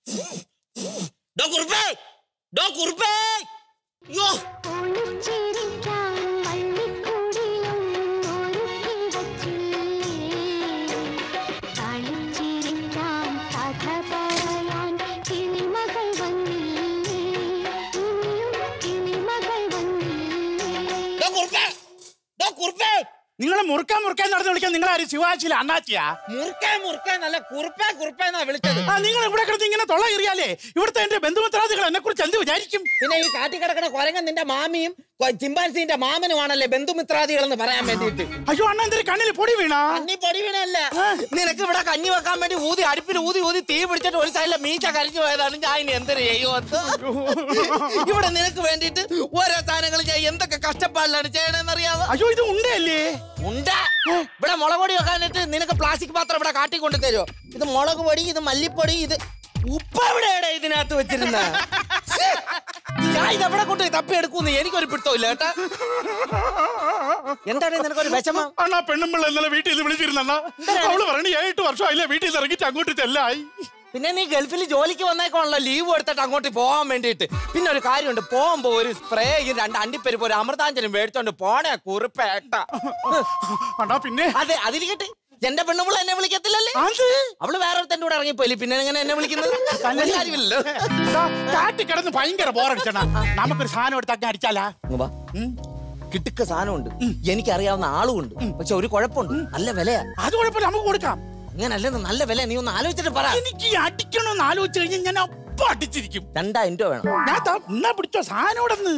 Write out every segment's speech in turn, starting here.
ഡോ കുറുപ്പേ ഡോ കുറുപ്പേ അയ്യോ ഒളിച്ചിരിക്കാൻ പള്ളിക്കൂടിലും ഒരുക്കി വച്ചില്ലേ കളിച്ചിരിക്കാൻ കഥ പറയാൻ കിളിമകൾ വന്നില്ലേ ഇനിയും കിളിമകൾ വന്നില്ലേ ഡോ കുറുപ്പേ ഡോ കുറുപ്പേ നിങ്ങൾ മുറുക്കാൻ മുറുക്കാൻ നടന്ന് വിളിക്കാൻ നിങ്ങൾ ആരും ശിവാശില അണ്ണാച്ചിയാ മുറുക്കേ മുറുക്കേ നല്ല കുറുപ്പേ കുറുപ്പേ എന്നാ വിളിച്ചത് ആ നിങ്ങൾ ഇവിടെ കിടന്ന് ഇങ്ങനെ തൊള്ള എറിയാലേ ഇവിടുത്തെ എന്റെ ബന്ധുമിത്രാദികൾ എന്നെ കുറിച്ച് എന്ത് വിചാരിക്കും പിന്നെ ഈ കാട്ടി കിടക്കണ കൊരങ്ങൻ നിന്റെ മാമിയും കൊ- ചിമ്പാൻസിന്റെ മാമനുമാണല്ലേ ബന്ധുമിത്രാദികളെന്ന് പറയാൻ വേണ്ടിയിട്ട് അയ്യോ അണ്ണ എന്തൊരു കണ്ണിൽ പൊടി വീണാ കഞ്ഞി പൊടി വീണല്ല നിനക്ക് ഇവിടെ കഞ്ഞി വെക്കാൻ വേണ്ടി ഊതി അടുപ്പിൽ ഊതി ഊതി തീ പിടിച്ചിട്ട് ഒരു സൈഡിലെ മീച്ച കരിഞ്ഞു പോയതാണ് ഞാൻ ഇനി എന്തൊരു ചെയ്യുമോ ഇവിടെ നിനക്ക് വേണ്ടിയിട്ട് ഓരോ സാധനങ്ങൾ ഞാൻ എന്തൊക്കെ കഷ്ടപ്പാടിലാണ് ചെയ്യണമെന്ന് അറിയാവോ അയ്യോ ഇത് ഉണ്ടല്ലേ ഉണ്ട് ഇവിടെ മുളക് പൊടി വെക്കാനായിട്ട് നിനക്ക് പ്ലാസ്റ്റിക് പാത്രം ഇവിടെ കാട്ടി കൊണ്ട് തരുമോ ഇത് മുളക് പൊടി ഇത് മല്ലിപ്പൊടി ഇത് ഉപ്പ് എവിടെയാണ് ഇതിനകത്ത് വെച്ചിരുന്ന ഞാൻ ഇത് എവിടെ കൊണ്ട് തപ്പി എടുക്കൂന്ന് എനിക്കൊരു പിടുത്തമില്ല കേട്ടാ എന്താണ് നിനക്കൊരു വിഷമം അണ്ണാ പെണ്ണുമ്പിള്ള ഇന്നലെ വീട്ടിൽ നിന്ന് വിളിച്ചിരുന്ന അവള് പറഞ്ഞു ഏഴെട്ട് വർഷമായില്ലേ വീട്ടിൽ നിന്ന് ഇറങ്ങിയിട്ട് അങ്ങോട്ട് ചെല്ലായി പിന്നെ നീ ഗൾഫിൽ ജോലിക്ക് വന്നേക്കാണല്ലോ ലീവ് എടുത്തിട്ട് അങ്ങോട്ട് പോകാൻ വേണ്ടിയിട്ട് പിന്നെ ഒരു കാര്യമുണ്ട് പോകുമ്പോ ഒരു സ്പ്രേ രണ്ട് അണ്ടിപ്പരിപ്പ് ഒരു അമൃതാഞ്ജനം മേടിച്ചോണ്ട് പോണേ കുറിപ്പേട്ട അണ്ണാ പിന്നെ അതെ അതിരിക്കട്ടെ എന്റെ പെണ്ണുമ്പോൾ എന്നെ വിളിക്കത്തില്ലല്ലേ അത് അവള് വേറെ ഒരുത്തന്റെ കൂടെ ഇറങ്ങിപ്പോയില്ലേ പിന്നെ എങ്ങനെ എന്നെ വിളിക്കുന്നത് ഒരു കാര്യമില്ലല്ലോ ദാ, കാട്ടി കിടന്ന് ഭയങ്കര ബോറടിച്ചണ നമുക്കൊരു സാധനം എടുത്ത് അങ്ങ് അടിച്ചാലാ ഇങ്ങ് വാ. കിട്ടുക്ക സാധനമുണ്ട് എനിക്കറിയാവുന്ന ആളുമുണ്ട് പക്ഷെ ഒരു കുഴപ്പമുണ്ട് നല്ല വിലയാ അത് കുഴപ്പമില്ല നമുക്ക് കൊടുക്കാം ഇങ്ങനല്ലെന്ന് നല്ല വില നീ ഒന്ന് ആലോചിച്ചിട്ട് പറ എനിക്ക് ഈ അടിക്കണമെന്ന് ആലോചിച്ച് കഴിഞ്ഞാൽ ഞാൻ അപ്പൊ അടിച്ചിരിക്കും രണ്ടായിരം രൂപ വേണം ഞാൻ ദാ എന്നാ പിടിച്ചോ സാധനം ഇവിടെ നിന്ന്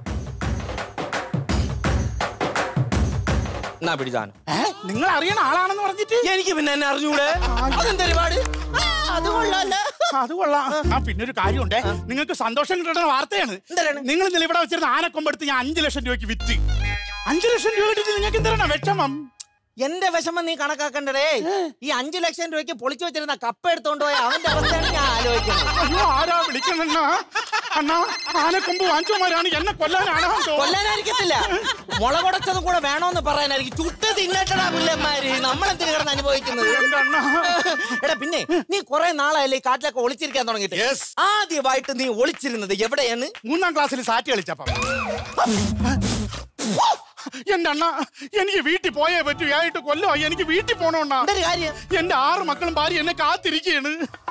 എന്നാ പിടിച്ചാണ് ഏ നിങ്ങൾ അറിയണ ആളാണെന്ന് പറഞ്ഞിട്ട് എനിക്ക് പിന്നെ എന്നെ അറിഞ്ഞൂടെ അതെന്താ ഒരുപാട് അത് കൊള്ളാല്ല അത് കൊള്ളാം ആ പിന്നെ ഒരു കാര്യമുണ്ടേ നിങ്ങൾക്ക് സന്തോഷം കിട്ടുന്ന വാർത്തയാണ് എന്താണ്? നിങ്ങൾ ഇന്നലെ ഇവിടെ വെച്ചിരുന്ന ആനക്കൊമ്പെടുത്ത് ഞാൻ അഞ്ചു ലക്ഷം രൂപയ്ക്ക് വിറ്റ് അഞ്ചു ലക്ഷം രൂപ കിട്ടിയിട്ട് നിങ്ങൾക്ക് എന്താണ് വിഷമം എന്റെ വിഷമം നീ കണക്കാക്കണ്ടേ ഈ അഞ്ചു ലക്ഷം രൂപയ്ക്ക് പൊളിച്ചു വെച്ചിരുന്ന കപ്പ എടുത്തോണ്ട് പോയ അവന്റെ അവസ്ഥയാണ് ഞാൻ ആലോചിക്കുന്നത് അയ്യോ ആരാ വിളിക്കണെന്ന അണ്ണാ ആനക്കൊമ്പ് വാങ്ങിച്ചോമാരാണ് എന്നെ കൊല്ലാനാണോ എന്തോ? കൊല്ലാനായിരിക്കത്തില്ല മുളകൊടച്ചതും കൂടെ വേണോന്ന് പറയാനായിരിക്കും ചുട്ട് തിന്നട്ടടാ പുല്ലന്മാര് നമ്മളെന്തിനു കിടന്ന് അനുഭവിക്കുന്നത് എന്റെ അണ്ണ എടാ പിന്നെ നീ കുറെ നാളായല്ലേ ഈ കാട്ടിലൊക്കെ ഒളിച്ചിരിക്കാൻ തുടങ്ങിയിട്ട് Yes. ആദ്യമായിട്ട് നീ ഒളിച്ചിരുന്നത് എവിടെയാണ് മൂന്നാം ക്ലാസ്സിൽ സാറ്റ് കളിച്ചപ്പം എന്റെ അണ്ണ എനിക്ക് വീട്ടിൽ പോയേ പറ്റൂ ഏഴെട്ട് കൊല്ലമായി എനിക്ക് വീട്ടിൽ പോണോണ്ണ എന്തൊരു കാര്യം എന്റെ ആറ് മക്കളും ഭാര്യ എന്നെ കാത്തിരിക്കുകയാണ്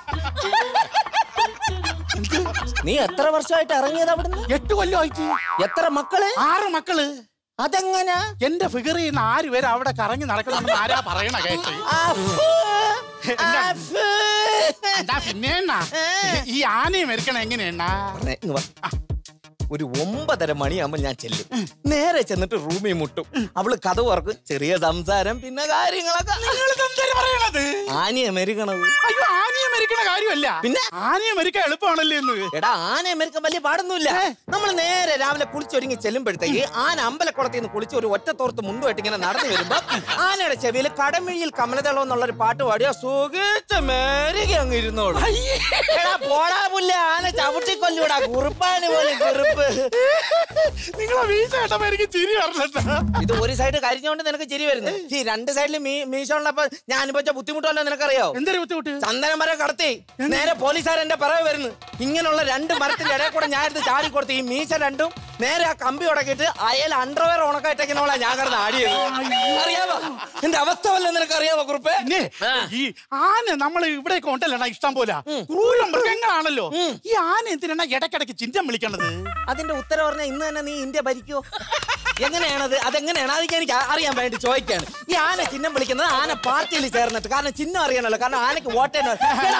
നീ എത്ര വർഷമായിട്ട് ഇറങ്ങിയത് അവിടുന്ന് എട്ട് കൊല്ലമായിട്ട് എത്ര മക്കള് ആറ് മക്കള് അതെങ്ങനാ എന്റെ ഫിഗർ ചെയ്യുന്ന ആര് പേര് അവിടെ കറങ്ങി നടക്കണമെന്ന് ആരാ പറയണ കേട്ട് അഫ്. അഫ്. എന്താ പിന്നെ എന്നാ? ഈ ആനയെ മെരുക്കണ എങ്ങനെയെണ്ണ പറഞ്ഞേ, ഇങ്ങ് വാ. ആ. ഒരു ഒമ്പതര മണിയാകുമ്പോ ഞാൻ ചെല്ലും നേരെ ചെന്നിട്ട് റൂമിൽ മുട്ടും അവള് കഥ ഓർക്കും ചെറിയ സംസാരം പിന്നെ കാര്യങ്ങളൊക്കെ പറയണത് ആനയെ മെരുകണത് അയ്യോ ആനയെ മെരുക്കണ കാര്യമല്ല പിന്നെ? ആനയെ മെരുക്കാൻ എളുപ്പമാണല്ലേ എന്ന് എടാ ആനയെ മെരുക്കാൻ വലിയ പാടൊന്നുമില്ല നമ്മൾ നേരെ രാവിലെ കുളിച്ചൊരുങ്ങി ചെല്ലുമ്പോഴത്തേക്ക് ആന അമ്പലക്കുളത്തിൽ നിന്ന് കുളിച്ച് ഒരു ഒറ്റത്തോർത്ത് മുണ്ടുമായിട്ട് ഇങ്ങനെ നടന്നു വരുമ്പോ ആനയുടെ ചെവിയിൽ കടമിഴിയിൽ കമലതളം എന്നുള്ള ഒരു പാട്ട് പാടിയ സുഖിച്ച മേരുക അങ്ങ് ഇരുന്നോളൂ എടാ പോടാ പുല്ല ആന ചവിട്ടിക്കൊല്ലൂടാ കുറുപ്പാണ് പോലെ കുറുപ്പ് നിങ്ങളെ വീഴ്ച കേട്ടപ്പോ എനിക്ക് ചിരി പറഞ്ഞിട്ടാ ഇത് ഒരു സൈഡ് കരിഞ്ഞോണ്ട് നിനക്ക് ചിരി വരുന്നു ഈ രണ്ട് സൈഡിൽ മീശ ഉള്ളപ്പോ ഞാൻ അനുഭവിച്ച ബുദ്ധിമുട്ടല്ലോ നിനക്കറിയോ എന്തൊരു ബുദ്ധിമുട്ട് ചന്ദന മരം കടത്തി നേരെ പോലീസുകാർ എന്റെ പിറകെ വരുന്നു ഇങ്ങനെയുള്ള രണ്ട് മരത്തിന്റെ ഇടയിൽ കൂടെ ഞാൻ എടുത്ത് ചാടി കൊടുത്ത് ഈ മീശ രണ്ടും നേരെ ആ കമ്പി ഉടക്കിയിട്ട് അയൽ അണ്ടർവെയർ ഉണക്കായിട്ടേക്കുന്നോളാ ഞാൻ കിടന്ന് ആടിയത് അറിയാവോ എന്റെ അവസ്ഥ വല്ല നിനക്ക് അറിയാവോ കുറുപ്പേ പിന്നെ ആ. ഈ ആന നമ്മൾ ഇവിടെയൊക്കെ ഉണ്ടല്ലോ ഇഷ്ടം പോലെ ക്രൂര മൃഗങ്ങളാണല്ലോ ഈ ആന എന്തിനാ ഇടയ്ക്കിടയ്ക്ക് ചിന്തം വിളിക്കണത് അതിന്റെ ഉത്തരം പറഞ്ഞ ഇന്ന് തന്നെ നീ ഇന്ത്യ ഭരിക്കോ എങ്ങനെയാണത് അതെങ്ങനെയാണ് അതൊക്കെ എനിക്ക് അ- അറിയാൻ വേണ്ടി ചോദിക്കാണ് ഈ ആന ചിഹ്നം വിളിക്കുന്നത് ആന പാർട്ടിയിൽ ചേർന്നിട്ട് കാരണം ചിഹ്നം അറിയണല്ലോ കാരണം ആനക്ക് വോട്ടേനോ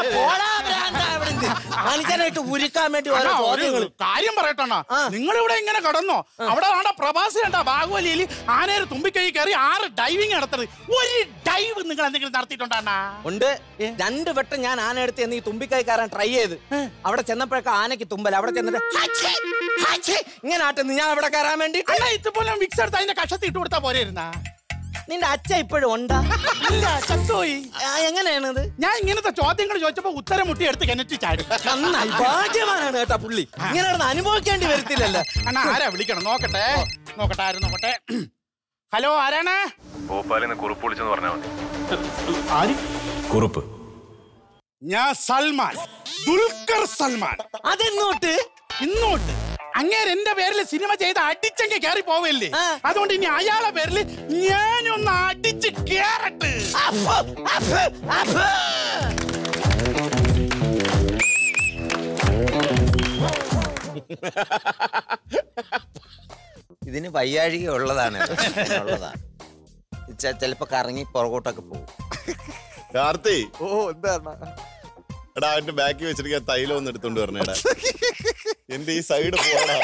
മനുഷ്യനായിട്ട് ഉരുക്കാൻ വേണ്ടി ഓരോ അണ്ണാ, ഒരു ചോദ്യങ്ങൾ കാര്യം പറയട്ടണ്ണ ആ. നിങ്ങൾ ഇവിടെ ഇങ്ങനെ കടന്നോ അവിടെ ആണ്ട പ്രവാസി കണ്ട ബാഹുബലിയിൽ ആനയുടെ തുമ്പിക്കൈ കയറി ആറ് ഡൈവിങ് നടത്തത് ഒരു ഡൈവ് നിങ്ങൾ എന്തെങ്കിലും നടത്തിയിട്ടുണ്ടാ ഉണ്ട് രണ്ട് വട്ടം ഞാൻ ആന എടുത്ത് എന്ന് ഈ തുമ്പിക്കൈ കയറാൻ ട്രൈ ചെയ്ത് അവിടെ ചെന്നപ്പോഴൊക്കെ ആനയ്ക്ക് തുമ്പൽ അവിടെ ചെന്നിട്ട് ഹാച്ചി, ഹാച്ചി, ഇങ്ങനെ ആട്ടുന്നു ഞാൻ അവിടെ കയറാൻ വേണ്ടി അല്ല ഇതുപോലെ മിക്സ് എടുത്ത് അതിന്റെ കഷത്തി ഇട്ട് കൊടുത്താ പോരായിരുന്നാ നിന്റെ അച്ഛ ഇപ്പോഴും ഉണ്ടാ ഇല്ല ചത്തോയി ആ, എങ്ങനെയാണത് ഞാൻ ഇങ്ങനത്തെ ചോദ്യങ്ങൾ ചോദിച്ചപ്പോ ഉത്തരം മുട്ടി എടുത്ത് കിണറ്റി ചാടി നന്നായി ഭാഗ്യവാനാണ് കേട്ടാ പുള്ളി ഇങ്ങനെ കിടന്ന് അനുഭവിക്കേണ്ടി വരത്തില്ലല്ലോ അണ്ണാ ആരാ വിളിക്കണം നോക്കട്ടെ നോക്കട്ടെ ആരും നോക്കട്ടെ ഹലോ ആരാണ് ഭോപ്പാലിന്ന് കുറുപ്പ് വിളിച്ചെന്ന് പറഞ്ഞാൽ മതി ആര് കുറുപ്പ് ഞാൻ സൽമാൻ ദുൽഖർ സൽമാൻ അതെങ്ങോട്ട് ഇന്നോട്ട് അങ്ങേര് എന്റെ പേരിൽ സിനിമ ചെയ്ത് അടിച്ചെങ്കിൽ കയറി പോവല്ലേ ആ. അതുകൊണ്ട് ഇനി അയാളെ പേരിൽ ഞാനൊന്ന് അടിച്ച് കേറട്ട് അഫ്, അഫ്, അഫ്. ഇതിന് വയ്യാഴിക ഉള്ളതാണ് ഉള്ളതാണ് ചെ- ചിലപ്പോ കറങ്ങി പുറകോട്ടൊക്കെ പോകും കാർത്തി ഓ എന്താണ് എടാ അവന്റെ ബാക്കി വെച്ചിരിക്കാൻ തൈലം ഒന്ന് എടുത്തോണ്ട് വരണേടാ എന്റെ ഈ സൈഡ് പോടാ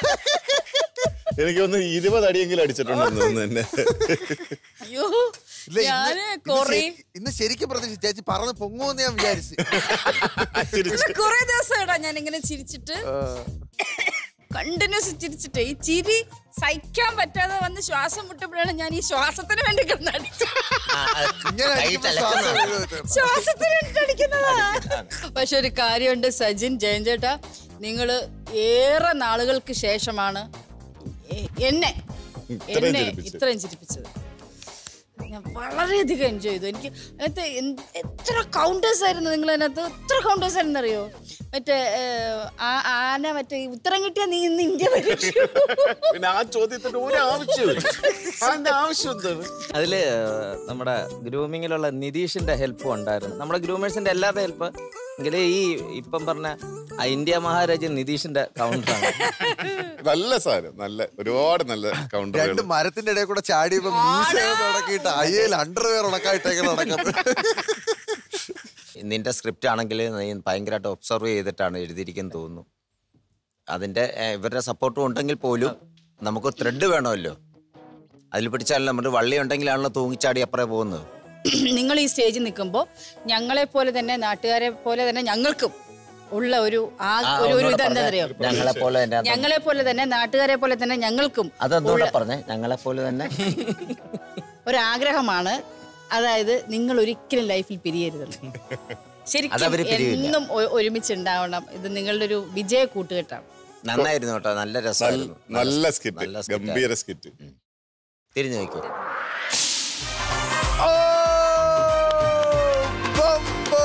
എനിക്കൊന്ന് ഇരുപത് അടിയെങ്കിലും അടിച്ചിട്ടുണ്ടെന്ന് തോന്നുന്നു എന്നെ അയ്യോ ഇല്ല, ഇന്ന് ഞാന് ഇന്ന് കൊറേ ശരി- ഇന്ന് ശരിക്കും പ്രതീക്ഷിച്ചു ചേച്ചി പറന്ന് പൊങ്ങുമെന്ന് ഞാൻ വിചാരിച്ചു ചിരിച്ച്. കൊറേ ദിവസമായിടാ ഞാൻ ഇങ്ങനെ ചിരിച്ചിട്ട് കണ്ടിന്യൂസ് ചിരിച്ചിട്ട് ഈ ചിരി സഹിക്കാൻ പറ്റാതെ വന്ന് ശ്വാസം മുട്ടപ്പോഴാണ് ഞാൻ ഈ ശ്വാസത്തിന് വേണ്ടി കിടന്നടിച്ചത് ആ, അത് ഇങ്ങനെ കൈ അടിക്കുമ്പോ ശ്വാസം തലക്കുന്നതാണ്. വീഴും. ശ്വാസത്തിന് വേണ്ടി അടിക്കുന്നതാ പക്ഷെ ഒരു കാര്യമുണ്ട് സജിൻ ജയൻ ചേട്ടാ നിങ്ങള് ഏറെ നാളുകൾക്ക് ശേഷമാണ് എ- എന്നെ ഇത്രയും എന്നെ ചിരിപ്പിച്ചത്. ഇത്രയും ചിരിപ്പിച്ചത് ഞാൻ വളരെയധികം എൻജോയ് ചെയ്തു എനിക്ക് അതിനകത്ത് എന്ത് എത്ര കൗണ്ടേഴ്സ് ആയിരുന്നു നിങ്ങൾ അതിനകത്ത് എത്ര കൗണ്ടേഴ്സ് ആയിരുന്നു അറിയോ മറ്റേ ഏഹ്, ആ- ആന മറ്റേ ഈ ഉത്തരം കിട്ടിയ നീ ഇന്ന് ഇന്ത്യ വരും പിന്നെ ആ ചോദ്യത്തിന്റെ ഒരു ആവശ്യമില്ല അതിന്റെ ആവശ്യം എന്താണ് അതില് നമ്മുടെ ഗ്രൂമിങ്ങിലുള്ള നിതീഷിന്റെ ഹെൽപ്പും ഉണ്ടായിരുന്നു നമ്മുടെ ഗ്രൂമേഴ്സിന്റെ എല്ലാവരുടെ ഹെൽപ്പ് എങ്കിലേ ഈ ഇപ്പം പറഞ്ഞ ആ ഇന്ത്യ മഹാരാജ്യം നിതീഷിന്റെ കൗണ്ടറാണ് നല്ല സാധനം നല്ല ഒരുപാട് നല്ല കൗണ്ടറുകൾ രണ്ട് മരത്തിന്റെ ഇടയിൽ കൂടെ ചാടിയപ്പോ മീശ ഉണക്കിയിട്ട് അയ്യയിൽ അണ്ടർവെയർ ഉണക്കായിട്ടേക്ക് നടക്കുന്നത് നിന്റെ സ്ക്രിപ്റ്റ് ആണെങ്കിൽ നീ ഭയങ്കരമായിട്ട് ഒബ്സർവ് ചെയ്തിട്ടാണ് എഴുതിയിരിക്കുന്നത് തോന്നുന്നു അതിന്റെ ഏഹ്, ഇവരുടെ സപ്പോർട്ടും ഉണ്ടെങ്കിൽ പോലും നമുക്ക് ത്രെഡ് വേണമല്ലോ അതിൽ പിടിച്ചാൽ നമ്മുടെ വള്ളി ഉണ്ടെങ്കിലാണല്ലോ തൂങ്ങിച്ചാടി അപ്പുറേ പോകുന്നത് നിങ്ങൾ ഈ സ്റ്റേജിൽ നിൽക്കുമ്പോൾ ഞങ്ങളെ പോലെ തന്നെ നാട്ടുകാരെ പോലെ തന്നെ ഞങ്ങൾക്കും ഉള്ള ഒരു ആ ആ, ഒരു ഒരു ഒന്നുകൂടെ ഇതെന്താ പറഞ്ഞേ. അറിയോ ഞങ്ങളെ പോലെ തന്നെ അത് ഞങ്ങളെ പോലെ തന്നെ നാട്ടുകാരെ പോലെ തന്നെ ഞങ്ങൾക്കും അതെന്തോടെ ഉള്ള പറഞ്ഞേ ഞങ്ങളെ പോലെ തന്നെ ഒരാഗ്രഹമാണ് അതായത് നിങ്ങൾ ഒരിക്കലും ലൈഫിൽ പിരിയരുതെന്ന് ശരിക്കും അതവര് പിരിയില്ല. എന്നും ഒ- ഒരുമിച്ചുണ്ടാവണം ഇത് നിങ്ങളുടെ ഒരു വിജയ കൂട്ടുകെട്ടാണ് നന്നായിരുന്നു കേട്ടോ നല്ല രസമായിരുന്നു നല്ല സ്കിറ്റ് നല്ല skit ഗംഭീര സ്കിറ്റ് തിരിഞ്ഞു നോക്കൂ ഓ, ബമ്പർ.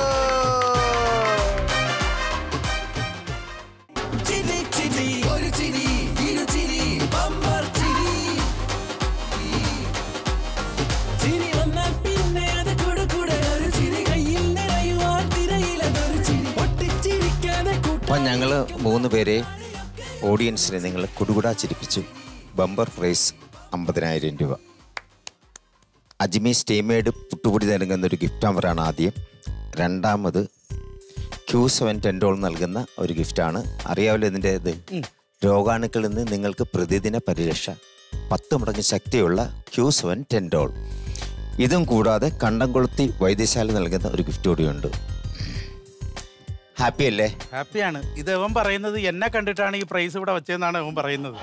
അപ്പൊ ഞങ്ങള് മൂന്ന് പേരെ ഓഡിയൻസിനെ നിങ്ങൾ കുടുകുടാ ചിരിപ്പിച്ചു ബമ്പർ പ്രൈസ് അമ്പതിനായിരം രൂപ അജ്മി സ്റ്റേമേഡ് പുട്ടുപൊടി നൽകുന്ന ഒരു ഗിഫ്റ്റ് അവറാണ് ആദ്യം രണ്ടാമത് ക്യൂ സെവൻ ടെൻഡോൾ നൽകുന്ന ഒരു ഗിഫ്റ്റാണ് അറിയാമല്ലോ ഇതിൻ്റെ ഇത് രോഗാണുക്കളിൽ നിന്ന് നിങ്ങൾക്ക് പ്രതിദിന പരിരക്ഷ പത്ത് മടങ്ങ് ശക്തിയുള്ള ക്യൂ സെവൻ ടെൻഡോൾ ഇതും കൂടാതെ കണ്ടംകൊളുത്തി വൈദ്യശാല നൽകുന്ന ഒരു ഗിഫ്റ്റ് കൂടിയുണ്ട് ഹാപ്പി അല്ലേ ഹാപ്പിയാണ് ഇത് അവൻ പറയുന്നത് എന്നെ കണ്ടിട്ടാണ് ഈ പ്രൈസ് ഇവിടെ വെച്ചതെന്നാണ് അവൻ പറയുന്നത്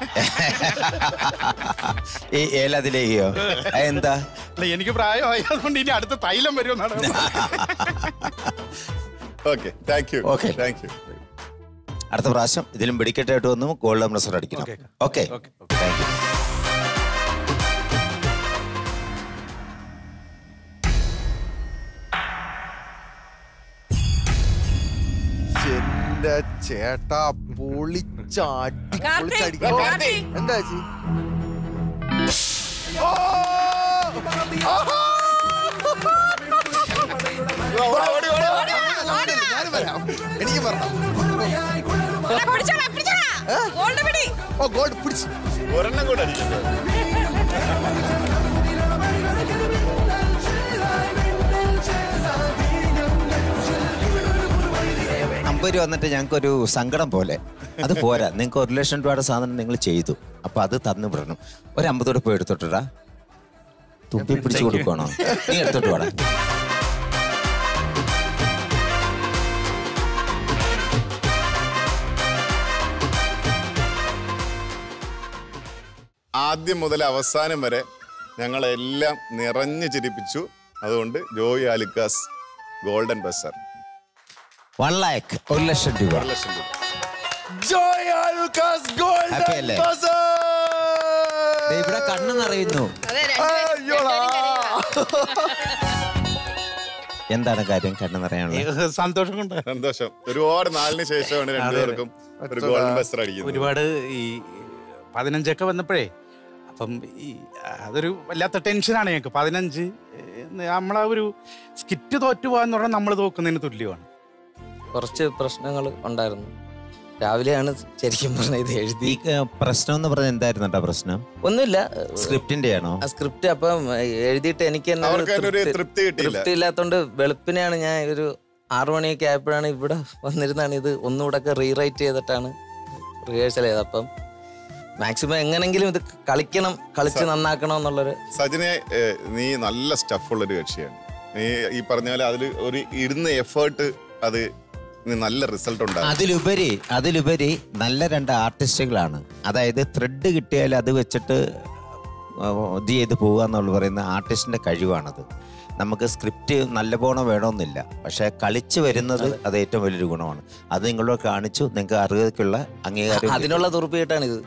ഈ ഏലതിലേക്കോ എന്താ അല്ല എനിക്ക് പ്രായമായി അതുകൊണ്ട് ഇനി അടുത്ത തൈലം വരുമെന്നാണ് അവൻ okay thank you Okay. Thank you അടുത്ത പ്രാവശ്യം ഇതിലും വെടിക്കെട്ടായിട്ട് വന്നു ഗോൾഡ് അംബ്രസർ അടിക്കണം Okay. Okay Okay. Thank you എന്റെ ചേട്ടാ പൊളിച്ചാടി കാർത്തി, പൊളിച്ചടിക്കാൻ കാർത്തി. എന്താ ചേച്ചി ഞാനും വരാം എനിക്ക് വരണം ഓ ഗോൾഡ് പിടിച്ച് ഒരെണ്ണം കൂടെ അടിക്കട്ടെ അമ്പത് രൂപ വന്നിട്ട് ഞങ്ങൾക്കൊരു സങ്കടം പോലെ അത് പോരാ നിങ്ങൾക്ക് ഒരു ലക്ഷം രൂപയുടെ സാധനം നിങ്ങൾ ചെയ്തു അപ്പൊ അത് തന്നു വിടണം ഒരു അമ്പതോടെ പോയി എടുത്തോട്ടാ തുമ്പി പിടിച്ചു കൊടുക്കണോ നീ എടുത്തോട്ട് വേണം ആദ്യം മുതൽ അവസാനം വരെ ഞങ്ങളെല്ലാം നിറഞ്ഞു ചിരിപ്പിച്ചു അതുകൊണ്ട് Joy Alukkas golden buzzer one lakh ഒരു ലക്ഷം രൂപ ഒരു ലക്ഷം രൂപ ജോയ് ആലുക്കാസ് ഗോൾഡ് Happy അല്ലേ? ദേ ഇവിടെ കണ്ണ് നിറയുന്നു എന്താണ് കാര്യം കണ്ണു നിറയാനുള്ള സന്തോഷം കൊണ്ട് സന്തോഷം ഒരുപാട് നാളിന് ശേഷമാണ് രണ്ടുപേർക്കും ഒരു ഗോൾഡൻ ബസ്റ്റർ അടിക്കുന്നത് ഒരുപാട് ഈ പതിനഞ്ചൊക്കെ വന്നപ്പോഴേ അപ്പം ഈ അതൊരു വല്ലാത്ത ടെൻഷനാണ് ഞങ്ങൾക്ക് പതിനഞ്ച് ഏഹ്, നമ്മളെ ഒരു സ്കിറ്റ് തോറ്റു പോകാന്ന് പറഞ്ഞാൽ നമ്മൾ തോക്കുന്നതിന് തുല്യമാണ് കുറച്ച് പ്രശ്നങ്ങൾ ഉണ്ടായിരുന്നു രാവിലെയാണ് ശരിക്കും പറഞ്ഞ ഇത് ഈ എഴുതി ഏഹ്, പ്രശ്നം എന്ന് പറഞ്ഞാൽ എന്തായിരുന്നു കേട്ടോ പ്രശ്നം ഒന്നുമില്ല സ്ക്രിപ്റ്റിന്റെ ആണോ ആ സ്ക്രിപ്റ്റ് അപ്പം എഴുതിയിട്ട് എനിക്ക് തന്നെ ഒരു അവർക്ക് തന്നെ ഒരു തൃപ്തി- തൃപ്തി കിട്ടിയില്ല തൃപ്തി ഇല്ലാത്തോണ്ട് വെളുപ്പിനെയാണ് ഞാൻ ഒരു ആറു മണിയൊക്കെ ആയപ്പോഴാണ് ഇവിടെ വന്നിരുന്നാണ് ഇത് ഒന്നുകൂടെ ഒക്കെ റീറൈറ്റ് ചെയ്തിട്ടാണ് റിഹേഴ്സൽ ചെയ്തത് അപ്പം മാക്സിമം എങ്ങനെങ്കിലും ഇത് കളിക്കണം കളിച്ച് നന്നാക്കണം എന്നുള്ളൊരു സജിനെ ഏഹ്, നീ നല്ല സ്റ്റഫുള്ള ഒരു കക്ഷിയാണ് നീ ഈ പറഞ്ഞ പോലെ അതിൽ ഒരു ഇരുന്ന എഫേർട്ട് അത് നീ നല്ല റിസൾട്ട് ഉണ്ടാകും അതിലുപരി അതിലുപരി നല്ല രണ്ട് ആർട്ടിസ്റ്റുകളാണ് അതായത് ത്രെഡ് കിട്ടിയാൽ അത് വെച്ചിട്ട് ആ, ഇത് ചെയ്ത് പോവുക എന്നുള്ള പറയുന്ന ആർട്ടിസ്റ്റിന്റെ കഴിവാണത് നമുക്ക് സ്ക്രിപ്റ്റ് നല്ലപോലെ വേണമെന്നില്ല പക്ഷെ കളിച്ച് വരുന്നത് അത് ഏറ്റവും വലിയൊരു ഗുണമാണ് അത് നിങ്ങളോട് കാണിച്ചു നിങ്ങൾക്ക് അർഹതയ്ക്കുള്ള അംഗീകാരം കിട്ടി. അതിനുള്ള തുറപ്പിയിട്ടാണ് ഇത്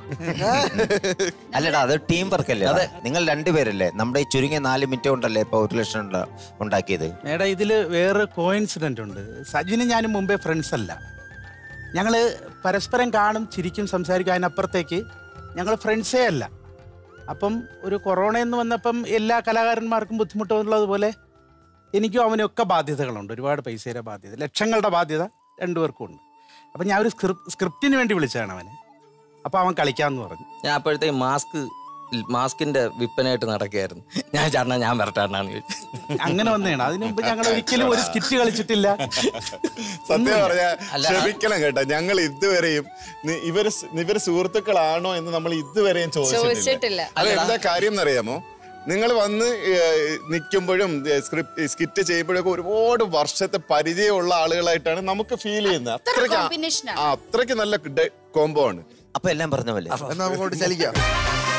അല്ലടാ അത് ടീം വർക്ക് അല്ലേ നിങ്ങൾ രണ്ടുപേരല്ലേ നമ്മുടെ ഈ ചുരുങ്ങിയ നാല് മിനിറ്റ് കൊണ്ടല്ലേ ഇപ്പൊ ഒരു ലക്ഷം ഉണ്ട- ഉണ്ടാക്കിയത് മേഡം ഇതിൽ വേറെ കോയിൻസിഡന്റ് ഉണ്ട് സജിനും ഞാനും മുമ്പേ ഫ്രണ്ട്സ് അല്ല ഞങ്ങൾ പരസ്പരം കാണും ചിരിക്കും സംസാരിക്കും അതിനപ്പുറത്തേക്ക് ഞങ്ങൾ ഫ്രണ്ട്സേ അല്ല അപ്പം ഒരു കൊറോണ എന്ന് വന്നപ്പം എല്ലാ കലാകാരന്മാർക്കും ബുദ്ധിമുട്ടുള്ളതുപോലെ എനിക്കും അവനൊക്കെ ബാധ്യതകളുണ്ട് ഒരുപാട് പൈസയുടെ ബാധ്യത ലക്ഷങ്ങളുടെ ബാധ്യത രണ്ടുപേർക്കും ഉണ്ട് അപ്പം ഞാൻ ഒരു സ്ക്രിപ്റ്റ് സ്ക്രിപ്റ്റിന് വേണ്ടി വിളിച്ചതാണ് അവനെ അപ്പം അവൻ കളിക്കാമെന്ന് പറഞ്ഞു ഞാൻ അപ്പോഴത്തെ മാസ്ക് മാസ്കിന്റെ വിൽപ്പനയായിട്ട് നടക്കുകയായിരുന്നു ഞാൻ ചേട്ടനാ ഞാൻ വരട്ടാണെന്ന് ചോദിച്ചു അങ്ങനെ വന്നതാണ് അതിനു മുമ്പ് ഞങ്ങൾ ഒരിക്കലും ഒരു സ്കിറ്റ് കളിച്ചിട്ടില്ല സത്യം പറഞ്ഞാ ക്ഷമിക്കണം കേട്ടോ ഞങ്ങൾ ഇതുവരെയും നി- ഇവര് സ് ഇവര് സുഹൃത്തുക്കളാണോ എന്ന് നമ്മൾ ഇതുവരെയും ചോദിച്ചിട്ടില്ല ചോദിച്ചിട്ടില്ല. അത് എന്താ കാര്യം എന്നറിയാമോ നിങ്ങൾ വന്ന് നിൽക്കുമ്പോഴും സ്ക്രിപ്റ്റ് സ്കിറ്റ് ചെയ്യുമ്പോഴൊക്കെ ഒരുപാട് വർഷത്തെ പരിചയമുള്ള ആളുകളായിട്ടാണ് നമുക്ക് ഫീൽ ചെയ്യുന്നത് അത്രയ്ക്ക് ആ- combination ആണ്. ആ, അത്രയ്ക്ക് നല്ല കോംബോ ആണ് അപ്പൊ എല്ലാം പറഞ്ഞ പോലെ എന്നാ നമുക്ക് അങ്ങോട്ട് ചലിക്കാം